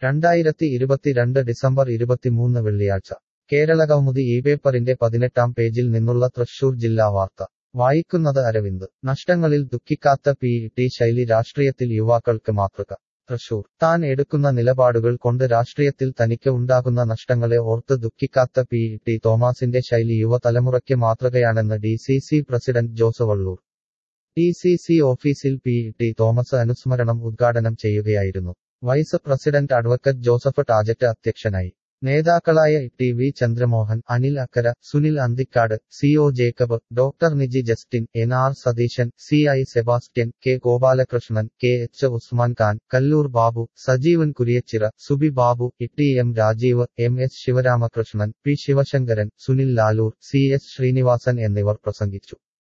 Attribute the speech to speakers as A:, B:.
A: രണ്ടായിരത്തി ഇരുപത്തിരണ്ട് ഡിസംബർ ഇരുപത്തിമൂന്ന് വെള്ളിയാഴ്ച കേരളകൗമുദി ഈ പേപ്പറിന്റെ പതിനെട്ടാം പേജിൽ നിന്നുള്ള തൃശൂർ ജില്ലാ വാർത്ത വായിക്കുന്നത് അരവിന്ദ് നഷ്ടങ്ങളിൽ ദുഃഖിക്കാത്ത പി ടി ശൈലി രാഷ്ട്രീയത്തിൽ യുവാക്കൾക്ക് മാതൃക തൃശൂർ താൻ എടുക്കുന്ന നിലപാടുകൾ കൊണ്ട് രാഷ്ട്രീയത്തിൽ തനിക്ക് ഉണ്ടാകുന്ന നഷ്ടങ്ങളെ ഓർത്ത് ദുഃഖിക്കാത്ത പി ടി തോമസിന്റെ ശൈലി യുവതലമുറയ്ക്ക് മാതൃകയാണെന്ന് D C C president Jose Vallur D C C ഓഫീസിൽ പി ടി തോമസ് അനുസ്മരണം ഉദ്ഘാടനം ചെയ്യുകയായിരുന്നു vice president advocate Joseph Tajet അധ്യക്ഷനായി നേതാക്കളായ T V Chandramohan Anil Akkara Sunil Anthikad C O Jacob doctor Niji Justin N R Satheesan C I Sebastian K Gopalakrishnan K H Usman Khan Kallur Babu Sajeevan Kuriachira Subi Babu T M Rajeev M S Sivaramakrishnan P Sivasankaran Sunil Lalur C S Sreenivasan എന്നിവർ പ്രസംഗിച്ചു